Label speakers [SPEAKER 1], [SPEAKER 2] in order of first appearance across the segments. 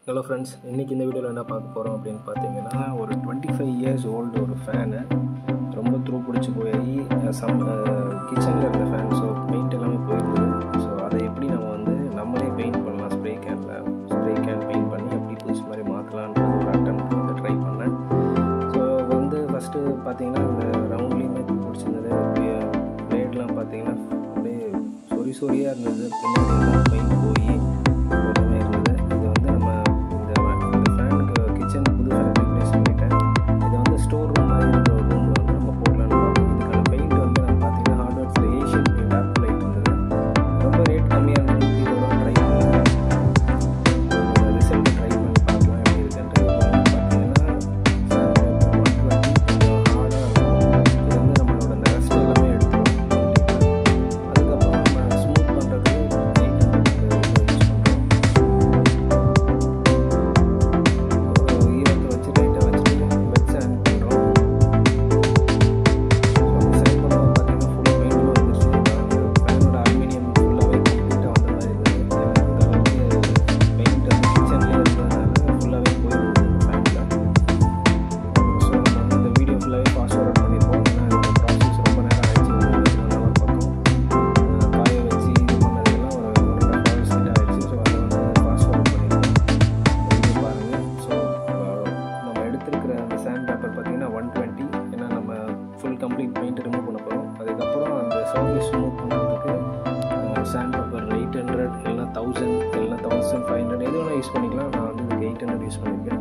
[SPEAKER 1] hello friends இன்றைக்கி இந்த வீடியோவில் என்ன பார்க்க போகிறோம் அப்படின்னு பார்த்தீங்கன்னா ஒரு டுவெண்ட்டி ஃபைவ் இயர்ஸ் ஓல்டு ஒரு ஃபேனு ரொம்ப த்ரூ பிடிச்சி போய் சம் கிச்சனில் இருந்த ஃபேன் ஸோ பெயிண்ட் எல்லாமே போயிருந்தது ஸோ அதை எப்படி நம்ம வந்து நம்மளே பெயிண்ட் பண்ணலாம் ஸ்ப்ரே கேனில் ஸ்ப்ரே கேன் பெயிண்ட் பண்ணி எப்படி புதுசு மாதிரி மாற்றலான்றது ஒரு அட்டம் வந்து ட்ரை பண்ணேன் ஸோ வந்து ஃபஸ்ட்டு பார்த்தீங்கன்னா இந்த ரவுண்ட்லேயுமே பிடிச்சிருந்தது பிளேட்லாம் பார்த்தீங்கன்னா அப்படியே சொறி சொறியாக இருந்தது பின்னாடி எல்லாம் பெயிண்ட் போய் எல்லாமே இருந்தது இது வந்து நம்ம இந்த இந்த ஃபேனுக்கு கிச்சன் புது ஃபேன் ரீப்ளேஸ் பண்ணிட்டேன் இது வந்து ஸ்டோர் ரூம் மாதிரி இருக்கிற ஒரு ரூமில் வந்து நம்ம போடலான்னு பார்த்தோம் இதுக்கான பெயிண்ட் வந்து நம்ம பார்த்தீங்கன்னா ஹார்ட்வேர்ஸில் ஏஷியன் பெயிண்ட் ஆப் லைட் இருந்தது ரொம்ப ரேட் கம்மியாக இருந்தது நூற்றி இருபது ரூபா ட்ரை பண்ணேன் ரிசல்ட் ட்ரை பண்ணி பார்க்கலாம் எப்படி இருக்குன்ட்டு இப்போ வந்து பார்த்தீங்கன்னா ஒன் டுவெண்ட்டி கொஞ்சம் ஹார்டாக இருக்கும் இது வந்து நம்மளோட அந்த ரஸ்ட் எல்லாமே எடுத்துரும் அதுக்கப்புறம் நம்ம ஸ்மூத் பண்ணுறதுக்கு எயிட் ஹண்ட்ரட் யூஸ் பண்ணுறோம் ஈரத்தை வச்சு லைட்டாக வச்சுட்டு வெட் சாண்ட் பண்ணுறோம் சாண்ட் பண்ணும்போது பார்த்தீங்கன்னா ஃபுல் பெயிண்டில் வந்துருச்சு ஃபேனோட அலுமினியம் ஃபுல்லாகவே கம்ப்ளீட்டாக வந்த மாதிரி இருந்தது அந்த அளவுக்கு பெயிண்ட் வந்து கிச்சன்லேயே இருந்ததுனால ஃபுல்லாகவே போயிருந்தது ஃபேனில் ஸோ நம்ம வந்து இந்த வீடியோ ஃபுல்லாகவே ஃபாஸ்ட் ஃபார்வர்ட் பண்ணியிருப்போம் ஏன்னா இந்த ப்ராசஸ் ரொம்ப நேரம் ஆயிடுச்சு ஒரு ஒன் ஹவர் பக்கம் அஹ் காய வச்சு இது பண்ணதெல்லாம் ஒரு ஒன் அண்ட் ஹாஃப் ஹவர்ஸ் கிட்ட ஆயிடுச்சு ஸோ அதை வந்து ஃபாஸ்ட் ஃபார்வர்ட் பண்ணியிருக்கோம் இது பாருங்கள் ஸோ நம்ம எடுத்திருக்கிற அந்த சாண்ட் பேப்பர் பார்த்தீங்கன்னா ஒன் டுவெண்ட்டி ஏன்னா நம்ம ஃபுல் கம்ப்ளீட் பெயிண்ட் ரிமூவ் பண்ண போகிறோம் அதுக்கப்புறம் அந்த சர்ஃபேஸ் ரிமூவ் பண்ணுறதுக்கு சாண்ட் பேப்பர் எயிட் ஹண்ட்ரட் இல்லைனா தௌசண்ட் இல்லைனா தௌசண்ட் ஃபைவ் ஹண்ட்ரட் எது வேணால் யூஸ் பண்ணிக்கலாம் நான் வந்து இதுக்கு எயிட் ஹண்ட்ரட் யூஸ் பண்ணியிருக்கேன்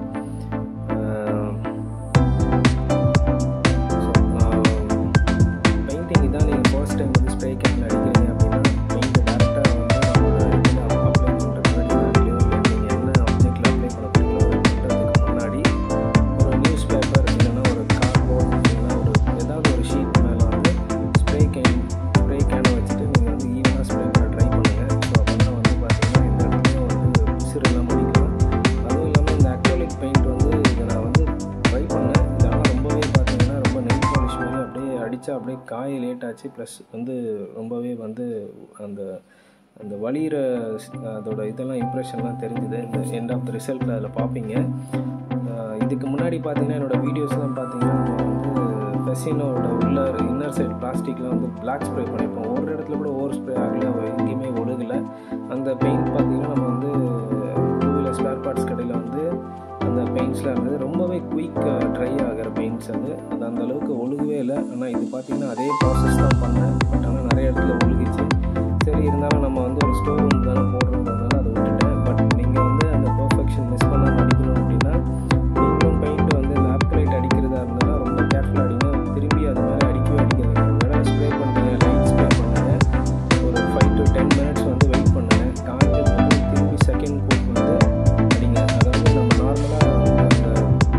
[SPEAKER 1] பெயிண்டிங் இதான் நீங்கள் ஃபர்ஸ்ட் டைம் வந்து ஸ்ப்ரே கேனில் அடிக்கிறீங்க அப்படின்னா பெயிண்ட் டேரெக்டாக வந்து நம்மளோட இதில் அப்ளை பண்ணுறதுக்கு முன்னாடியோ இல்லை நீங்கள் என்ன ஆப்ஜெக்டில் அப்ளை பண்ண போகிறீங்களோ பண்ணுறதுக்கு முன்னாடி ஒரு நியூஸ் பேப்பர் இல்லைன்னா ஒரு கார்ட்போர்ட் இல்லைன்னா ஒரு ஏதாவது ஒரு ஷீட் மேலே வந்து ஸ்ப்ரே கேன் ஸ்ப்ரே கேனை வச்சுட்டு நீங்கள் வந்து ஈவனாக ஸ்ப்ரே பண்ண ட்ரை பண்ணுங்கள் ஸோ அப்போ வந்து பார்த்தீங்கன்னா இந்த இடத்துலையும் வந்து பிசுறுலாம் பண்ணிக்கலாம் அதுவும் இல்லாமல் இந்த அக்ரலிக் பெயிண்ட் வந்து இதை நான் வந்து ட்ரை பண்ணேன் இதனால் ரொம்பவே பார்த்தீங்கன்னா ரொம்ப நெல் பாலிஷ் மாதிரி அப்படியே அடித்தா அப்படியே காய லேட் ஆச்சு ப்ளஸ் வந்து ரொம்பவே வந்து அந்த அந்த வலிகிற அதோட இதெல்லாம் இம்ப்ரெஷன்லாம் தெரிஞ்சுது இந்த எண்ட் ஆஃப் த ரிசல்ட்டில் அதில் பார்ப்பீங்க அஹ் இதுக்கு முன்னாடி பார்த்தீங்கன்னா என்னோடய வீடியோஸ்லாம் பார்த்தீங்கன்னா நம்ம வந்து ஃபெசினோட உள்ள இன்னர் சைடு பிளாஸ்டிக்கில் வந்து பிளாக் ஸ்ப்ரே பண்ணியிருப்போம் ஒரு இடத்துல கூட ஓவர் ஸ்ப்ரே ஆகல எங்கேயுமே ஒழுகலை அந்த பெயிண்ட் பார்த்தீங்கன்னா நம்ம வந்து டூ வீலர் ஸ்பேர் பார்ட்ஸ் கடையில் வந்து அந்த பெயிண்ட்ஸ்லாம் இருந்தது ரொம்பவே குயிக்காக ட்ரை ஆகிற பெயிண்ட்ஸ் அது அது அந்த அளவுக்கு ஒழுகவே இல்லை ஆனால் இது பார்த்தீங்கன்னா அதே ப்ராசஸ் தான் பண்ணேன் பட் ஆனால் நிறைய இடத்துல ஒழுகிச்சு சரி இருந்தாலும் நம்ம வந்து ஒரு ஸ்டோர் ரூம் தானே போடுறதுனால அதை விட்டுட்டேன் பட் நீங்கள் வந்து அந்த பர்ஃபெக்ஷன் மிஸ் பண்ணாமல் அடிக்கணும் அப்படின்னா நீங்களும் பெயிண்ட் வந்து இந்த ஆப்லைட் அடிக்கிறதா இருந்தால் ரொம்ப கேர்ஃபுல்லாக அடிங்க திரும்பி அது மாதிரி அடிக்கவே அடிக்காதீங்க ஒரு தடவை ஸ்ப்ரே பண்ணுறீங்க லைட் ஸ்ப்ரே பண்ணுங்க ஒரு ஃபைவ் டு டென் மினிட்ஸ் வந்து வெயிட் பண்ணுங்க காஞ்சதுக்கு அப்புறம் திரும்பி செகண்ட் கோட் வந்து அடிங்க அதாவது நம்ம நார்மலாக அந்த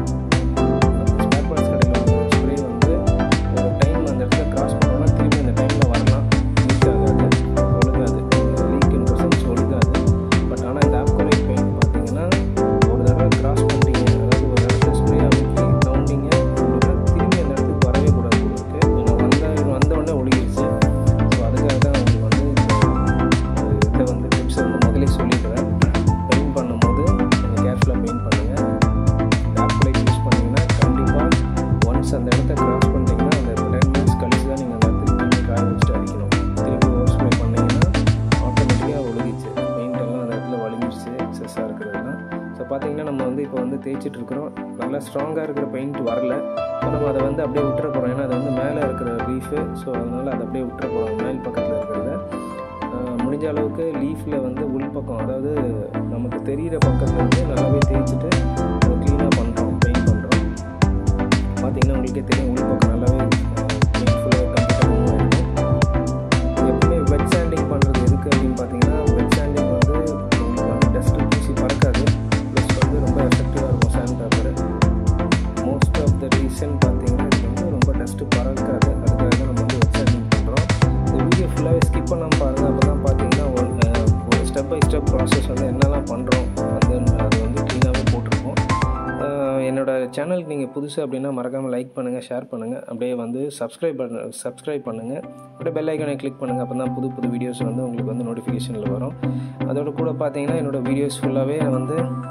[SPEAKER 1] ஸ்பேர் பார்ட்ஸ் கடையில் வந்து ஸ்ப்ரே வந்து ஒரு டைம் அந்த இடத்துல கிராஸ் பண்ணோம்னா திரும்பி அந்த டைமில் வரலாம் லீக் ஆகாது ஒழுகாது லீக் இன் சென்ஸ் ஒழுகாது பட் ஆனால் இந்த ஆப்கோலைட் பெயிண்ட் பார்த்தீங்கன்னா ஒரு தடவை கிராஸ் பண்ணுறீங்க அதாவது ஒரு இடத்துல ஸ்ப்ரே அமைக்கி நவுண்டிங்க அப்படின்னா திரும்பி அந்த இடத்துக்கு வரவே கூடாது உங்களுக்கு ஏன்னா வந்த வந்த உடனே ஒழுகிடுச்சு ஸோ அதுக்காக தான் உங்களுக்கு வந்து இந்த இதை வந்து டிப்ஸ் வந்து முதலே சொல்லிடுறேன் பெயிண்ட் பண்ணும்போது கொஞ்சம் கேர்ஃபுல்லாக பெயிண்ட் பண்ணுங்கள் ஆப்லைட் யூஸ் பண்ணிங்கன்னா கண்டிப்பாக ஒன்ஸ் அந்த இடத்த கிராஸ் பண்ணிட்டீங்கன்னா அந்த டென் மினிட்ஸ் கழிச்சு தான் நீங்கள் அந்த இடத்துக்கு திரும்பி காய வச்சுட்டு அடிக்கணும் திரும்பி ஓவர் ஸ்ப்ரே பண்ணிங்கன்னா ஆட்டோமேட்டிக்காக ஒழுகிச்சு பெயிண்ட் எல்லாம் அந்த இடத்துல வலிஞ்சிருச்சு எக்ஸஸாக இருக்கிறதுலாம் ஸோ பார்த்தீங்கன்னா நம்ம வந்து இப்போ வந்து தேய்ச்சிட்டு இருக்கிறோம் நல்லா ஸ்ட்ராங்காக இருக்கிற பெயிண்ட் வரல ஸோ நம்ம அதை வந்து அப்படியே விட்டுற போகிறோம் ஏன்னா அது வந்து மேலே இருக்கிற லீஃபு ஸோ அதனால் அதை அப்படியே விட்டுற போகிறோம் மேல் பக்கத்தில் இருக்கிறத ஆஹ் முடிஞ்ச அளவுக்கு லீஃபில் வந்து உள்பக்கம் அதாவது நமக்கு தெரிகிற பக்கத்துல வந்து நல்லாவே தேய்ச்சிட்டு அதை க்ளீனாக பண்ணுறோம் பெயிண்ட் பண்ணுறோம் பார்த்தீங்கன்னா உங்களுக்கே தெரியும் உள்பக்கம் நல்லாவே பெயிண்ட் ஃபுல்லாக கம்ப்ளீட்டாக மூவ் ஆகிருக்கும் எப்பவுமே வெட் சாண்டிங் பண்ணுறது எதுக்கு அப்படின்னு பார்த்தீங்கன்னா வெட் சாண்டிங் வந்து உங்களுக்கு வந்து டஸ்ட்டு பூசி பறக்காது ப்ளஸ் வந்து ரொம்ப எஃபெக்டிவாக இருக்கும் sand paper most of the reason பார்த்தீங்கன்னா இது வந்து ரொம்ப டஸ்ட்டு பறக்காது அதுக்காக தான் நம்ம வந்து வெட் சாண்டிங் பண்ணுறோம் இந்த வீடியோ ஃபுல்லாகவே ஸ்கிப் பண்ணாமல் பாருங்கள் அப்போ தான் பார்த்தீங்கன்னா ஒரு அஹ், ஒரு ஸ்டெப் பை ஸ்டெப் ப்ராசஸ் வந்து என்னெல்லாம் பண்ணுறோம் வந்து அது வந்து க்ளீனாகவே போட்டிருக்கோம் அஹ், என்னோட சேனலுக்கு நீங்கள் புதுசு அப்படின்னா மறக்காமல் லைக் பண்ணுங்கள் ஷேர் பண்ணுங்கள் அப்படியே வந்து சப்ஸ்கிரைப் பண்ண சப்ஸ்கிரைப் பண்ணுங்கள் அப்படியே பெல் ஐக்கானை கிளிக் பண்ணுங்கள் அப்போ தான் புது புது வீடியோஸ் வந்து உங்களுக்கு வந்து நோட்டிஃபிகேஷனில் வரும் அதோட கூட பார்த்தீங்கன்னா என்னோடய வீடியோஸ் ஃபுல்லாகவே வந்து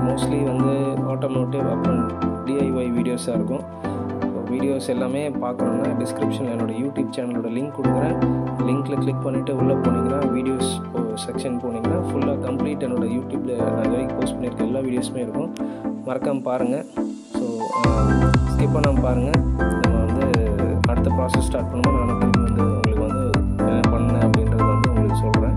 [SPEAKER 1] மோஸ்ட்லி வந்து ஆட்டோமோட்டிவ் அப்புறம் டிஐஒய் வீடியோஸாக இருக்கும் வீடியோஸ் எல்லாமே பார்க்கணுன்னா டிஸ்கிரிப்ஷனில் என்னோடய யூடியூப் சேனலோட லிங்க் கொடுக்குறேன் லிங்க்கில் கிளிக் பண்ணிவிட்டு உள்ளே போனீங்கன்னா வீடியோஸ் செக்ஷன் போனீங்கன்னா ஃபுல்லாக கம்ப்ளீட் என்னோடய யூடியூப்பில் நான் வரைக்கும் போஸ்ட் பண்ணியிருக்க எல்லா வீடியோஸுமே இருக்கும் மறக்காமல் பாருங்கள் ஸோ ஸ்கிப் பண்ணாமல் பாருங்கள் நம்ம வந்து அடுத்த ப்ராசஸ் ஸ்டார்ட் பண்ணும்போது நான் திரும்பி வந்து உங்களுக்கு வந்து என்ன பண்ணேன் அப்படின்றத வந்து உங்களுக்கு சொல்கிறேன்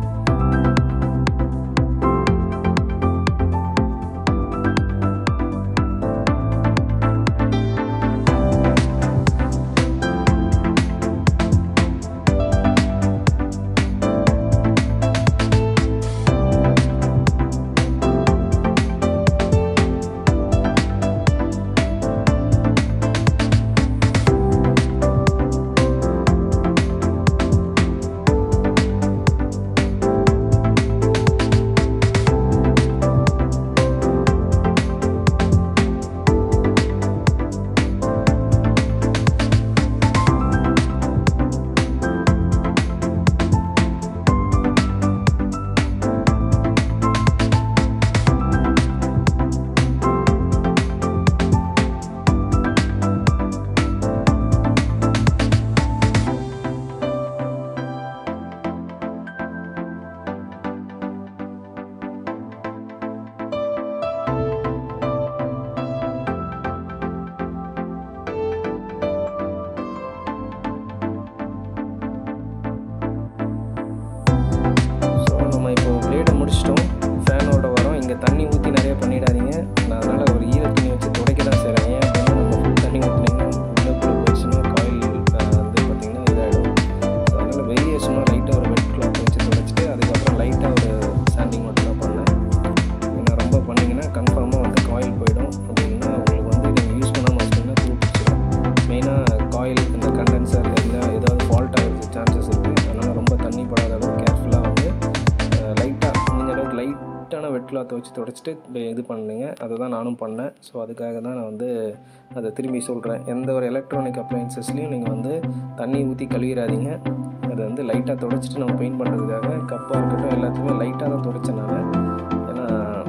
[SPEAKER 1] ஸோ நம்ம இப்போ பிளேடை முடிச்சிட்டோம் ஃபேனோட வரோம் இங்கே தண்ணி ஊற்றி நிறைய பண்ணிடாதீங்க நான் அதனால் ஒரு ஈர துணி வச்சு துடைக்க தான் செய்கிறேன் ஏன் அப்படின்னா நம்ம ஃபுல் தண்ணி ஊற்றினீங்கன்னா உள்ளக்குள்ளே போயிடுச்சுன்னா காயில் வந்து பார்த்திங்கன்னா இதாகிடும் ஸோ அதனால் வெளியே சும்மா லைட்டாக ஒரு வெட் கிளாத் வச்சு துடைச்சிட்டு அதுக்கப்புறம் லைட்டாக ஒரு சாண்டிங் மட்டும் தான் பண்ணேன் ஏன்னா ரொம்ப பண்ணிங்கன்னா கன்ஃபார்மாக வந்து காயில் போயிடும் அப்படின்னா உங்களுக்கு வந்து நீங்கள் யூஸ் பண்ணாமல் வச்சிங்கன்னா தூ பிடிச்சிடும் மெயினாக காயில் இந்த கண்டென்சர் இல்லை ஏதாவது ஃபால்ட் ஆகிருக்கு சான்சஸ் இருக்குது அதனால் ரொம்ப தண்ணி படாத அளவுக்கு கேர்ஃபுல்லாக வந்து லைட்டாக முடிஞ்ச அளவுக்கு லைட்டான வெட் கிளாத்தை வச்சு தொடச்சிட்டு இப்ப இது பண்ணுங்க அதை தான் நானும் பண்ணேன் ஸோ அதுக்காக தான் நான் வந்து அதை திரும்பி சொல்கிறேன் எந்த ஒரு எலக்ட்ரானிக் அப்ளையன்சஸ்லையும் நீங்கள் வந்து தண்ணி ஊற்றி கழுவிடாதீங்க அதை வந்து லைட்டாக தொடச்சிட்டு நம்ம பெயிண்ட் பண்ணுறதுக்காக கப்பாக இருக்கட்டும் எல்லாத்தையுமே லைட்டாக தான் தொடச்சனால ஏன்னா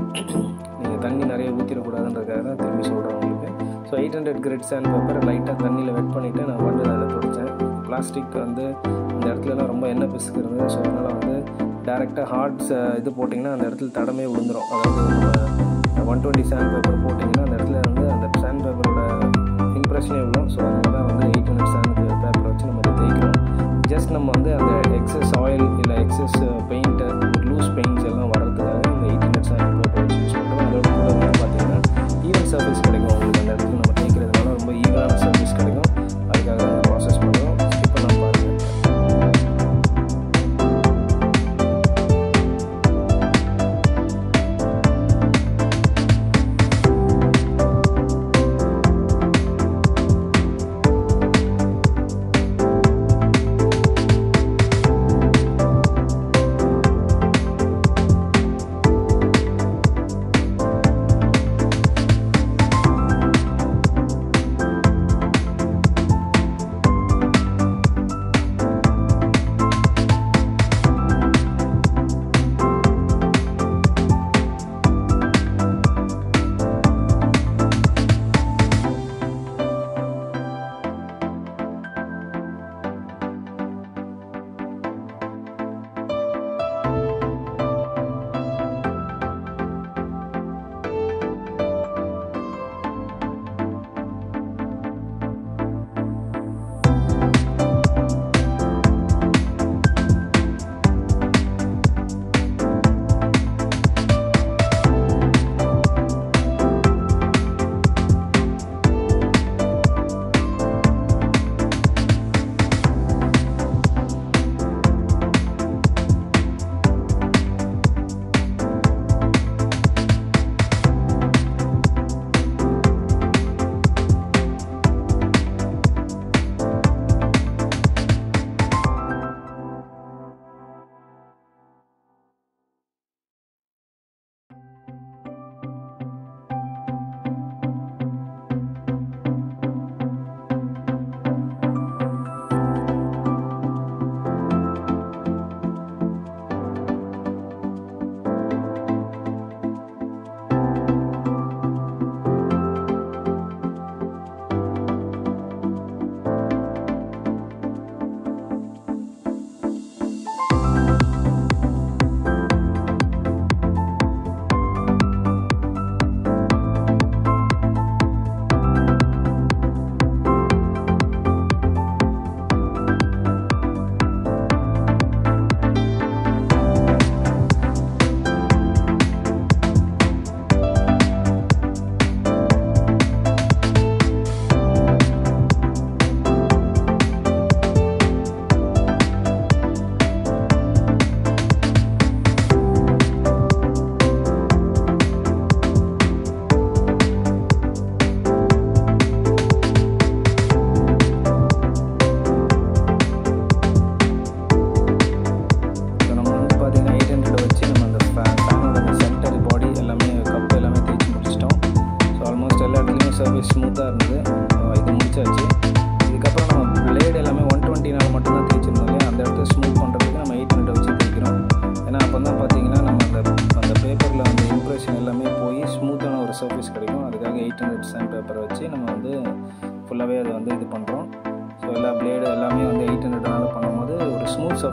[SPEAKER 1] நீங்கள் தண்ணி நிறைய ஊற்றிடக்கூடாதுன்றதுக்காக தான் திரும்பி சொல்கிறேன் உங்களுக்கு so eight hundred grit sand பேப்பரை லைட்டாக தண்ணியில் வெட் பண்ணிவிட்டு நான் வந்து அதில் தொடச்சேன் பிளாஸ்டிக் வந்து இந்த இடத்துலலாம் ரொம்ப எண்ணெய் பிசுக்கு இருந்தது ஸோ அதனால் வந்து டேரெக்டாக ஹார்ட்ஸ் இது போட்டிங்கன்னா அந்த இடத்துல தடமே விழுந்துடும் அதாவது நம்ம ஒன் டுவெண்ட்டி சாண்ட் பேப்பர் போட்டிங்கன்னா அந்த இடத்துல வந்து அந்த சாண்ட் பேப்பரோட இம்ப்ரெஷனே விழும் ஸோ அதனால தான் வந்து எயிட் ஹண்ட்ரட் சாண்ட் பேப்பரை வச்சு நம்ம இதை தேய்க்கிறோம் ஜஸ்ட் நம்ம வந்து அந்த எக்ஸஸ் ஆயில் இல்லை எக்ஸஸ் பெயிண்ட்டு லூஸ் பெயிண்ட்ஸ் எல்லாம் வர்றதுக்காக இந்த எயிட் ஹண்ட்ரட் சாண்ட் பேப்பர் வச்சு யூஸ் பண்ணுறோம் அதோட கூட வந்து பார்த்தீங்கன்னா ஈவன் சர்வீஸ் கிடைக்கும் உங்களுக்கு அந்த இடத்துல நம்ம தேய்க்கிறதுனால ரொம்ப ஈவனான சர்வீஸ் கிடைக்கும் அதுக்காக தான் அந்த ப்ராசஸ் பண்ணுறோம் இப்போ நான் பாருங்கள்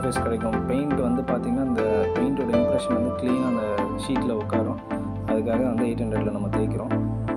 [SPEAKER 1] சர்ஃபேஸ் கிடைக்கும் பெயிண்ட் வந்து பார்த்திங்கன்னா அந்த பெயிண்டோட இம்ப்ரெஷன் வந்து க்ளீனாக அந்த ஷீட்டில் உட்காரும் அதுக்காக வந்து எயிட் ஹண்ட்ரடில் நம்ம தேய்க்கிறோம்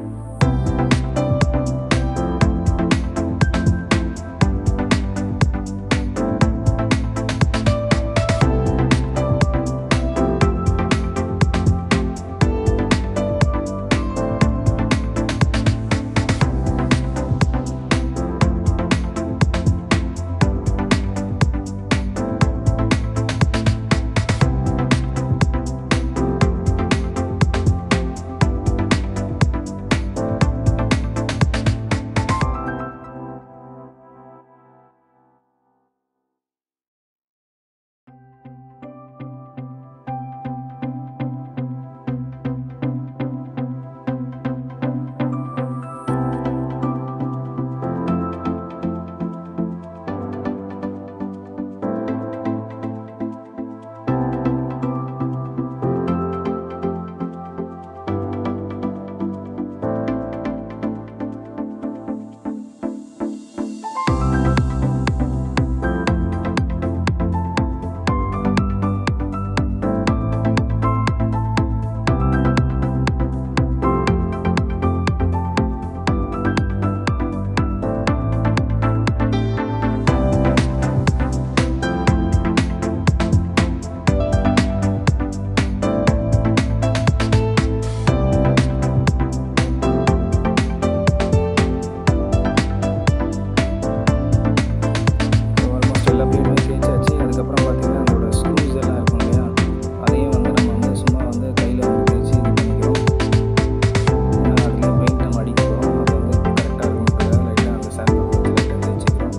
[SPEAKER 1] ஆல்மோஸ்ட் எல்லா பிளேடுமே தேய்ச்சாச்சு அதுக்கப்புறம் பார்த்தீங்கன்னா அதோட ஸ்க்ரூஸ் எல்லாம் இருக்கும் இல்லையா அதையும் வந்து நம்ம வந்து சும்மா வந்து கையில் வந்து தேய்ச்சி இது பண்ணிக்கிறோம் ஏன்னா அதில் பெயிண்ட் நம்ம அடிக்க போகிறோம் அது வந்து கரெக்டாக இருக்குன்றதுக்காக லைட்டாக அந்த சாண்ட் வச்சு லைட்டாக தேய்ச்சிக்கிறோம்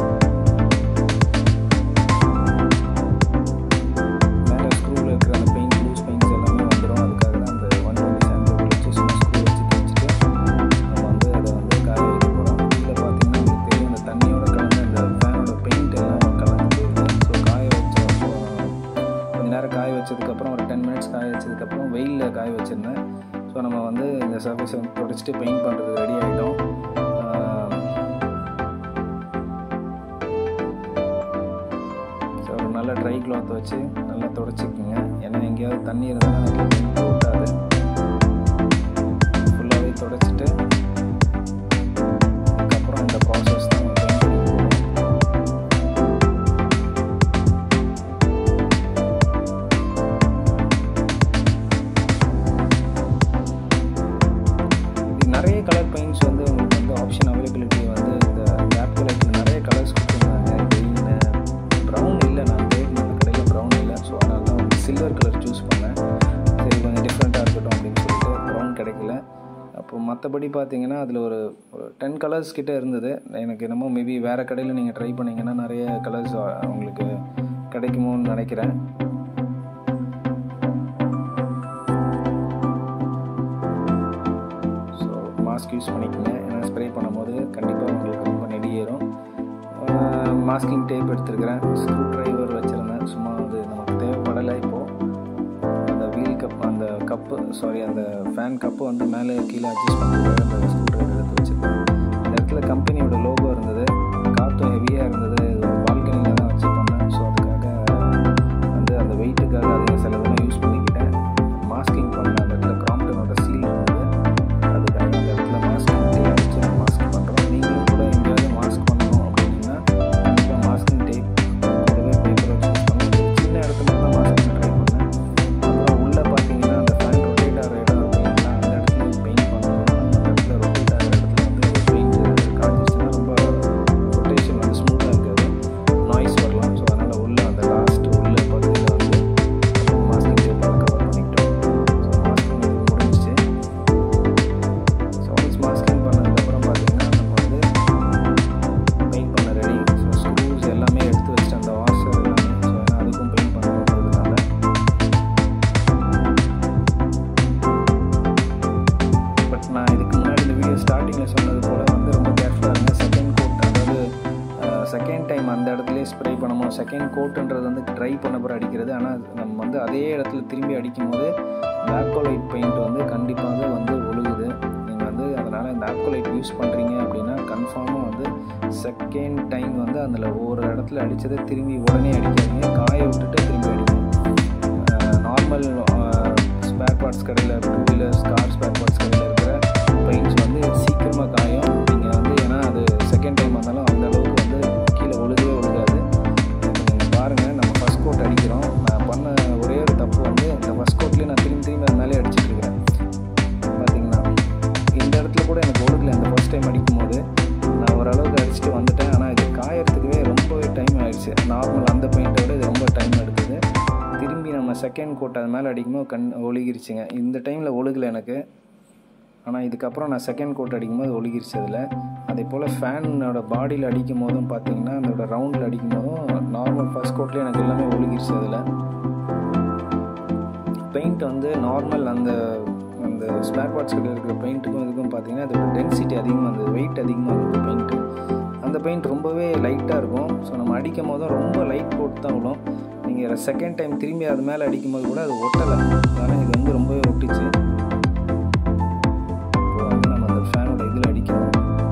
[SPEAKER 1] மேலே ஸ்க்ரூவில் இருக்கிற அந்த பெயிண்ட் லூஸ் பெயிண்ட்ஸ் எல்லாமே வந்துடும் அதுக்காக தான் அந்த ஒன் டுவெண்ட்டி சாண்ட் வச்சு சும்மா ஸ்க்ரூ வச்சு தேய்ச்சிட்டு நம்ம வந்து அதை வந்து காய வைக்க போகிறோம் கீழே பார்த்தீங்கன்னா உங்களுக்கு தெரியும் அந்த தண்ணியோட கலந்து அந்த ஃபேனோட பெயிண்ட் எல்லாம் கலந்து போயிடுது ஸோ காய வச்ச கொஞ்ச நேரம் காய வச்சதுக்கப்புறம் ஒரு டென் மினிட்ஸ் காய வச்சதுக்கப்புறம் வெயிலில் காய வச்சுருந்தேன் ஸோ நம்ம வந்து இந்த சர்ஃபேஸை வந்து தொடச்சிட்டு பெயிண்ட் பண்ணுறதுக்கு ரெடி ஆகிட்டோம் ஸோ ஒரு நல்ல ட்ரை கிளாத் வச்சு நல்லா தொடச்சிக்கோங்க ஏன்னா எங்கேயாவது தண்ணி இருந்தாலும் அதில் பெயிண்ட் ஒட்டாது ஃபுல்லாகவே தொடச்சிட்டு அதுக்கப்புறம் இந்த ப்ராசஸ் தான் பெயிண்ட் அடிக்க போகிறோம் இது நிறைய கலர் பெயிண்ட்ஸ் வந்து உங்களுக்கு வந்து ஆப்ஷன் அவைலபிலிட்டி வந்து இந்த லேப் கலரில் நிறைய கலர்ஸ் கொடுத்துருந்தாங்க க்ரீனு ப்ரௌன் இல்லை நான் தேடின அந்த கடையில் ப்ரௌன் இல்லை ஸோ அதனால தான் வந்து சில்வர் கலர் சூஸ் பண்ணேன் சரி கொஞ்சம் டிஃப்ரெண்ட்டாக இருக்கட்டும் அப்படின்னு சொல்லிட்டு ப்ரௌன் கிடைக்கல அப்போ மற்றபடி பார்த்தீங்கன்னா அதில் ஒரு ஒரு டென் கலர்ஸ் கிட்ட இருந்தது எனக்கு என்னமோ மேபி வேறு கடையில் நீங்கள் ட்ரை பண்ணிங்கன்னா நிறைய கலர்ஸ் உங்களுக்கு கிடைக்குமோன்னு நினைக்கிறேன் ஸோ மாஸ்க் யூஸ் பண்ணிக்கோங்க ஏன்னா ஸ்ப்ரே பண்ணும்போது கண்டிப்பாக உங்களுக்கு ரொம்ப நெடி ஏறும் மாஸ்கிங் டேப் எடுத்துருக்கிறேன் ஸ்க்ரூ ட்ரைவர் வச்சுருந்தேன் சும்மா அது நமக்கு தேவைப்படலை இப்போது அந்த வீல் கப் அந்த கப்பு சாரி அந்த ஃபேன் கப்பு வந்து மேலே கீழே அட்ஜஸ்ட் பண்ணுறதுக்காக அந்த ஸ்க்ரூ ட்ரைவர் எடுத்து வச்சுருக்கேன் இந்த இடத்துல கம்பெனியோட லோகோ இருந்தது காற்றும் ஹெவியாக இருந்தது இது ஒரு பால்கனியில் தான் வச்சு பண்ணேன் ஸோ அதுக்காக வந்து அந்த வெயிட்டுக்காக அதில் சிலதெல்லாம் யூஸ் பண்ணிக்கிட்டேன் மாஸ்கிங் பண்ணேன் அந்த இடத்துல கிராம்ப்டனோட சீல் இருந்தது அதுக்காக அந்த இடத்துல மாஸ்கிங் டேப் வச்சு நம்ம மாஸ்க் பண்ணுறோம் நீங்களும் கூட எங்கேயாவது மாஸ்க் பண்ணணும் அப்படின்னா கண்டிப்பாக மாஸ்கிங் டேப் கூடவே பேப்பர் வச்சு யூஸ் பண்ணி சின்ன இடத்துல தான் மாஸ்க் ட்ரை பண்ணேன் அப்புறம் உள்ளே பார்த்தீங்கன்னா அந்த ஃபேன் ரொட்டேட் ஆகிற இடம் இருக்கு இல்லைங்களா அந்த இடத்துல பெயிண்ட் பண்ணணும் அந்த இடத்துல ரொட்டேட் ஆகிற இடத்துல வந்து பெயிண்ட் காஞ்சிச்சுன்னா ரொம்ப ரொட்டேஷன் வந்து ஸ்மூத்தாக இருக்காது நாய்ஸ் வரலாம் ஸோ அதனால் உள்ள அந்த லாஸ்ட் உள்ள பகுதியில் வந்து மாஸ்கிங் டேப்பால் கவர் பண்ணிக்கிட்டோம் ஸோ மாஸ்கிங் இது முடிஞ்சிச்சு ஸோ ஒன்ஸ் மாஸ்கிங் பண்ணதுக்கப்புறம் பார்த்தீங்கன்னா நம்ம வந்து பெயிண்ட் பண்ண ரெடி ஸோ ஸ்க்ரூஸ் எல்லாமே எடுத்து வச்சுட்டு அந்த வாஷர் எல்லாமே ஸோ ஏன்னா அதுக்கும் பெயிண்ட் பண்ணுறதுனால பட் நான் இதுக்கு முன்னாடி இந்த வீடியோ ஸ்டார்டிங்கில் சொன்னது போல் வந்து ரொம்ப கேர்ஃபுல்லாக இருங்க செகண்ட் கோட் அதாவது செகண்ட் டைம் அந்த இடத்துலயே ஸ்ப்ரே பண்ணணும் செகண்ட் கோட்டுன்றது வந்து ட்ரை பண்ண பிறகு அடிக்கிறது ஆனால் நம்ம வந்து அதே இடத்துல திரும்பி அடிக்கும் போது பிளாக் ஒயிட் பெயிண்ட் வந்து கண்டிப்பாக வந்து ஒழுகுது நீங்கள் வந்து அதனால் அதனால் இந்த ஆப்கோலைட் யூஸ் பண்ணுறீங்க அப்படின்னா கன்ஃபார்மாக வந்து செகண்ட் டைம் வந்து அதில் ஒவ்வொரு இடத்துல அடித்ததை திரும்பி உடனே அடிக்காதீங்க காய விட்டுட்டு திரும்பி அடிக்கணும் நார்மல் ஸ்பேர் பார்ட்ஸ் கடையில் two wheelers car spare parts கடையில் இருக்கிற பெயிண்ட்ஸ் வந்து சீக்கிரமாக காயும் நீங்கள் வந்து ஏன்னா அது செகண்ட் டைம் வந்தாலும் அந்த அளவுக்கு வந்து கீழே ஒழுகவே ஒழுகாது நீங்கள் பாருங்கள் நம்ம ஃபஸ்ட் கோட் அடிக்கிறோம் நான் பண்ண ஒரே ஒரு தப்பு வந்து இந்த ஃபஸ்ட் கோட்லேயே நான் திரும்பி திரும்பி அது மேலே அடிச்சிட்டு இருக்கிறேன் பார்த்தீங்கன்னா இந்த இடத்துல கூட எனக்கு ஒழுகல அந்த ஃபஸ்ட் டைம் அடிக்கும் போது நான் ஓரளவுக்கு அடிச்சுட்டு வந்துட்டேன் ஆனால் இது காயறதுக்கவே ரொம்பவே டைம் ஆயிடுச்சு நார்மல் அந்த பெயிண்ட்டை விட இது ரொம்ப டைம் எடுக்குது திரும்பி நம்ம செகண்ட் கோட் அது மேலே அடிக்கும்போது கண் ஒழுகிருச்சுங்க இந்த டைமில் ஒழுகல எனக்கு ஆனால் இதுக்கப்புறம் நான் செகண்ட் கோட் அடிக்கும்போது ஒழுகிருச்சு அதில் அதே போல் ஃபேனோட பாடியில் அடிக்கும் போதும் பார்த்தீங்கன்னா அதோட ரவுண்டில் அடிக்கும் போதும் நார்மல் ஃபஸ்ட் கோட்லேயே எனக்கு எல்லாமே ஒழுகிருச்சு அதில் பெயிண்ட் வந்து நார்மல் அந்த அந்த ஸ்பேர் பார்ட்ஸ் கிட்ட இருக்கிற பெயிண்ட்டுக்கும் இதுக்கும் பார்த்தீங்கன்னா அதோட டென்சிட்டி அதிகமாக இருந்தது வெயிட் அதிகமாக இருந்தது பெயிண்ட்டு அந்த பெயிண்ட் ரொம்பவே லைட்டாக இருக்கும் ஸோ நம்ம அடிக்கும் போதும் ரொம்ப லைட் போட்டு தான் விடும் நீங்கள் செகண்ட் டைம் திரும்பி அது மேலே அடிக்கும் போது கூட அது ஒட்டலை ஆனால் இது வந்து ரொம்பவே ஒட்டிச்சு இப்போ வந்து நம்ம அந்த ஃபேனோட இதில் அடிக்கிறோம்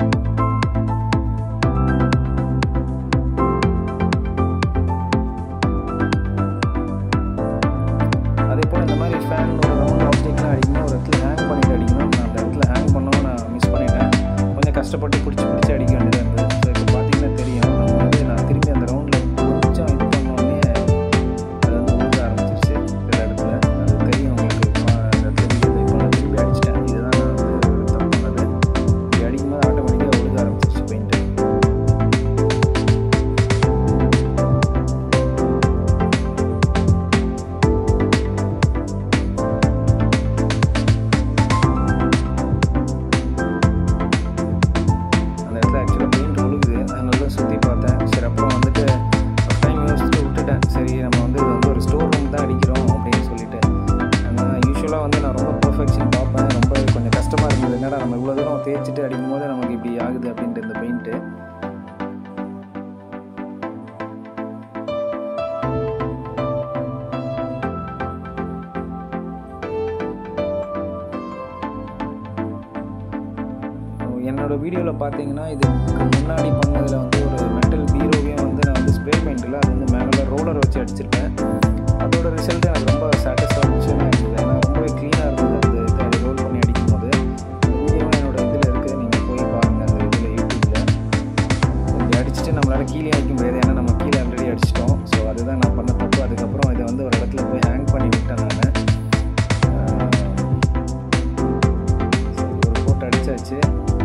[SPEAKER 1] அதே போல் இந்த மாதிரி ஃபேன் ஒரு ரவுண்ட் ஆப்ஜெக்ட்லாம் அடிக்கணும் ஒரு இடத்துல ஹேங் பண்ணிட்டு அடிக்கணும் நான் அந்த இடத்துல ஹேங் பண்ணவும் நான் மிஸ் பண்ணிட்டேன் கொஞ்சம் கஷ்டப்பட்டு பிடிச்சி பிடிச்சி அடிக்க வேண்டியதாக இருந்தது ஸோ இப்போ பார்த்தீங்கன்னா தெரியும் நம்ம வந்து நான் திரும்பி அந்த ரவுண்டில் கொஞ்சம் இது பண்ணோடனே அது வந்து உழுக ஆரம்பிச்சிருச்சு சில இடத்துல அது தெரியும் உங்களுக்கு இப்போ அந்த இடத்துல விழுது இப்போ நான் திரும்பி அடிச்சிட்டேன் இதுதான் நான் வந்து தப்பு பண்ணது இப்படி அடிக்கும்போது ஆட்டோமேட்டிக்காக உழுக ஆரம்பிச்சிருச்சு பெயிண்ட்டு அந்த இடத்துல ஆக்சுவலாக பெயிண்ட் ஒழுகுது அதனால தான் சுற்றி பார்த்தேன் சரி அப்புறம் வந்துட்டு ஒரு டைம் யோசிச்சுட்டு விட்டுட்டேன் சரி நம்ம வந்து இது வந்து ஒரு ஸ்டோர் ரூம் தான் அடிக்கிறோம் அப்படின்னு சொல்லிட்டு ஆனால் யூஸ்வலாக வந்து நான் ரொம்ப பர்ஃபெக்ஷன் பார்ப்பேன் ரொம்ப கொஞ்சம் கஷ்டமாக இருந்தது என்னடா நம்ம இவ்வளோ தூரம் தேய்ச்சிட்டு அடிக்கும் போது நமக்கு இப்படி ஆகுது அப்படின்ட்டு இந்த பெயிண்ட்டு என்னோட வீடியோவில் பார்த்தீங்கன்னா இதுக்கு முன்னாடி பண்ணதில் வந்து ஒரு மெட்டல் பீரோவையும் வந்து நான் வந்து ஸ்ப்ரே பெயிண்டில் அது வந்து மேலே ரோலர் வச்சு அடிச்சிருப்பேன் அதோட ரிசல்ட் எனக்கு ரொம்ப சாட்டிஸ்ஃபேக்ஷனாக இருந்தது ஏன்னா ரொம்பவே க்ளீனாக இருந்தது அந்த இது அது ரோல் பண்ணி அடிக்கும் போது அந்த வீடியோவும் என்னோட இதில் இருக்குது நீங்கள் போய் பாருங்கள் அந்த இதில் யூடியூப்பில் இப்படி அடிச்சுட்டு நம்மளால் கீழே அடிக்க முடியாது ஏன்னா நம்ம கீழே ஆல்ரெடி அடிச்சிட்டோம் ஸோ அதுதான் நான் பண்ண தப்பு அதுக்கப்புறம் இதை வந்து ஒரு இடத்துல போய் ஹேங் பண்ணி விட்டேன் நான் ஒரு போட்டு அடிச்சாச்சு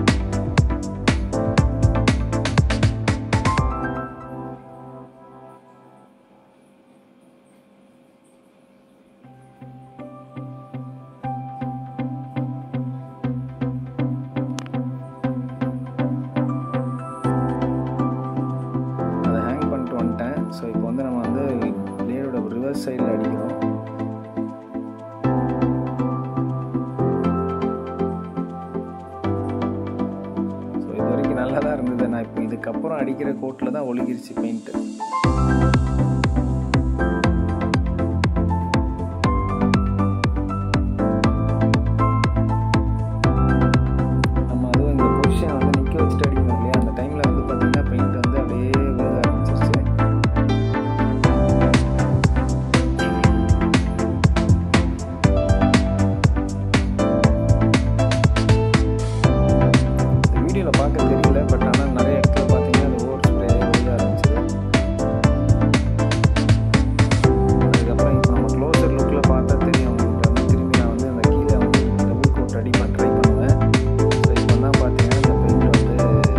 [SPEAKER 1] அதை ஹேங் பண்ணிட்டு வந்துட்டேன் ஸோ இப்போ வந்து நம்ம வந்து பிளேடோட ரிவர்ஸ் சைடில் அடிக்கிறோம் ஸோ இது வரைக்கும் நல்லா தான் இருந்தது நான் இப்போ இதுக்கப்புறம் அடிக்கிற கோட்டில் தான் ஒழுகிருச்சு பெயிண்ட்டு நம்ம அதுவும் இந்த பொசிஷன் வந்து நிற்க வச்சுட்டு அடிக்கணும் இல்லையா அந்த டைமில் வந்து பார்த்தீங்கன்னா பெயிண்ட் வந்து அப்படியே விழுக ஆரம்பிச்சிருச்சு வீடியோவில் பார்க்க தெரியல பட் ஆனால் நிறைய இடத்துல பார்த்தீங்கன்னா அந்த ஓவர் ஸ்ப்ரே விழுக ஆரம்பிச்சது அதுக்கப்புறம் இப்போ நம்ம க்ளோசர் லுக்கில் பார்த்தா தெரியும் உங்களுக்கு வந்து திரும்பி நான் வந்து அந்த கீழே வந்து டபுள் கோட் ரெடி பண்ண ட்ரை பண்ணுவேன் ஸோ இப்போ தான் பார்த்தீங்கன்னா இந்த பெயிண்ட் வந்து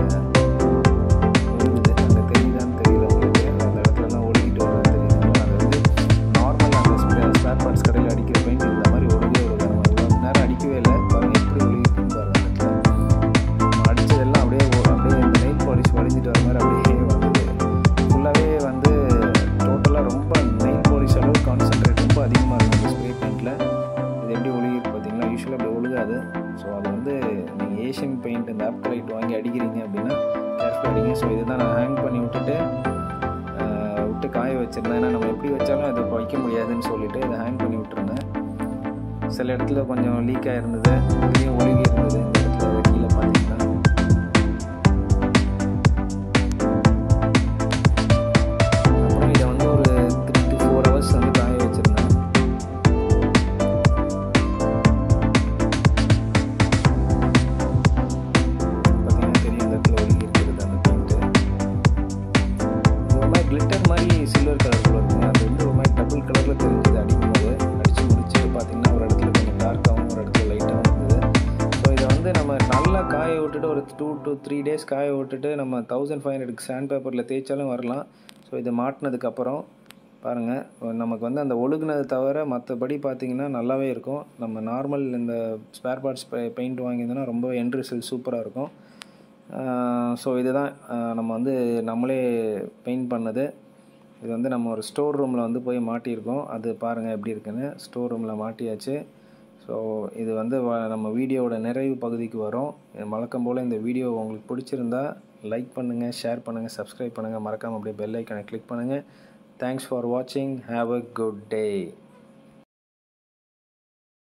[SPEAKER 1] ஒழுகுது அங்கே தெரியுதான்னு தெரியல உங்களுக்கு அந்த இடத்துலலாம் ஒழுகிட்டு வருது தெரியுதுங்களா அது வந்து நார்மல் அந்த ஸ்பே ஸ்பேர் பார்ட்ஸ் கடையில் அடிக்கிற பெயிண்ட் இந்த மாதிரி ஒழுகே ஒழுக நம்ம இவ்வளோ நேரம் அடிக்கவே இல்லை பாருங்க எப்படி ஒழுகிருக்குன்னு பாருங்க அந்த இடத்துல நம்ம அடிச்சதெல்லாம் அப்படியே ஒ- அப்படியே இந்த நெயில் பாலிஷ் வலிஞ்சிட்டு வர மாதிரி அப்படியே வந்தது ஃபுல்லாகவே வந்து டோட்டலாக ரொம்ப நெயில் பாலிஷ் அளவு கான்சென்ட்ரேட் ரொம்ப அதிகமாக இருக்கும் அந்த ஸ்ப்ரே பெயிண்டில் இது எப்படி ஒழுகிருக்கு பார்த்தீங்களா யூஸ்வலாக அப்படி ஒழுகாது ஸோ அது வந்து நீங்கள் ஏஷியன் பெயிண்ட் இந்த ஆப்கலைட் வாங்கி அடிக்கிறீங்க அப்படின்னா கேர்ஃபுல் அடிங்க ஸோ இதுதான் நான் ஹேங் பண்ணி விட்டுட்டு ஆஹ், விட்டு காய வச்சுருந்தேன் ஏன்னா நம்ம எப்படி வச்சாலும் அதை வைக்க முடியாதுன்னு சொல்லிட்டு இதை ஹேங் பண்ணி விட்டுருந்தேன் சில இடத்துல கொஞ்சம் லீக் ஆகிருந்தது இதுலேயும் ஒழுகி இருந்தது இந்த இடத்துல கீழே பார்த்தீங்கன்னா கலரில் தெரிஞ்சது அடிக்கும்போது அடித்து முடிச்சுட்டு பார்த்தீங்கன்னா ஒரு இடத்துல கொஞ்சம் டார்க்காகவும் ஒரு இடத்துல லைட்டாகவும் இருந்தது ஸோ இதை வந்து நம்ம நல்லா காய விட்டுட்டு ஒரு டூ டு த்ரீ டேஸ் காய விட்டுட்டு நம்ம தௌசண்ட் ஃபைவ் ஹண்ட்ரட் சாண்ட் பேப்பரில் தேய்ச்சாலும் வரலாம் ஸோ இது மாட்டினதுக்கப்புறம் பாருங்கள் நமக்கு வந்து அந்த ஒழுகுனது தவிர மற்றபடி பார்த்தீங்கன்னா நல்லாவே இருக்கும் நம்ம நார்மல் இந்த ஸ்பேர் பார்ட்ஸ் பெயிண்ட் வாங்கியிருந்தோன்னா ரொம்ப எண்ட் ரிசல்ட் சூப்பராக இருக்கும் ஸோ இதுதான் நம்ம வந்து நம்மளே பெயிண்ட் பண்ணது இது வந்து நம்ம ஒரு ஸ்டோர் ரூமில் வந்து போய் மாட்டியிருக்கோம் அது பாருங்கள் எப்படி இருக்குன்னு ஸ்டோர் ரூமில் மாட்டியாச்சு ஸோ இது வந்து நம்ம வீடியோவோட நிறைவு பகுதிக்கு வரும் வழக்கம் போல் இந்த வீடியோ உங்களுக்கு பிடிச்சிருந்தா லைக் பண்ணுங்கள் ஷேர் பண்ணுங்கள் சப்ஸ்கிரைப் பண்ணுங்கள் மறக்காமல் அப்படியே பெல் ஐக்கனை கிளிக் பண்ணுங்கள் தேங்க்ஸ் ஃபார் வாட்சிங் ஹாவ் அ குட் டே